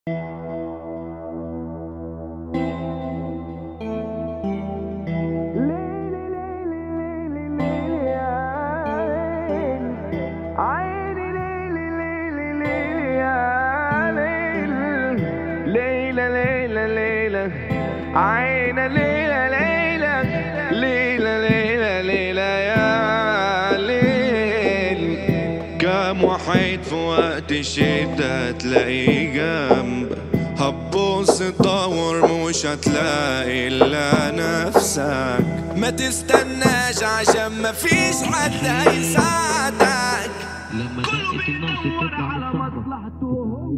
ليلى ليلى ليلى عين ليلى ليلى ليلى ليلى ليلى يا ليل كم وحيد في وقت الشتا تلاقيه جنب هتبص تدور مش هتلاقي الا نفسك ما تستناش عشان مفيش حد هيساعدك لما دقت الناصر تطلع من الصفة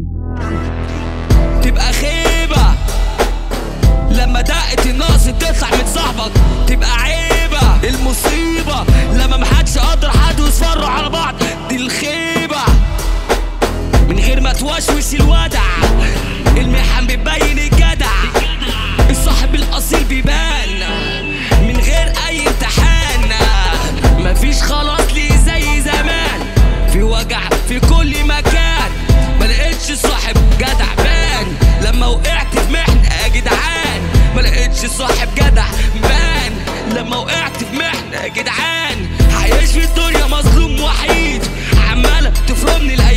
تبقى خيبة لما دقت الناصر تطلع من صاحبك تبقى عيبة المصيبة لما محدش قادر حد ويصفروا على بعض دي الخيبة من غير ما توشوش الودع المحن بيبين الجدع الصاحب الاصيل بيبان من غير اي امتحان مفيش خلاص ليه زي زمان في وجع في كل مكان ما لقيتش صاحب جدع بان لما وقعت في محنة يا جدعان ما لقيتش صاحب جدع بان لما وقعت في محنة يا جدعان عايش في الدنيا مظلوم وحيد عمالة تفرمني الأيام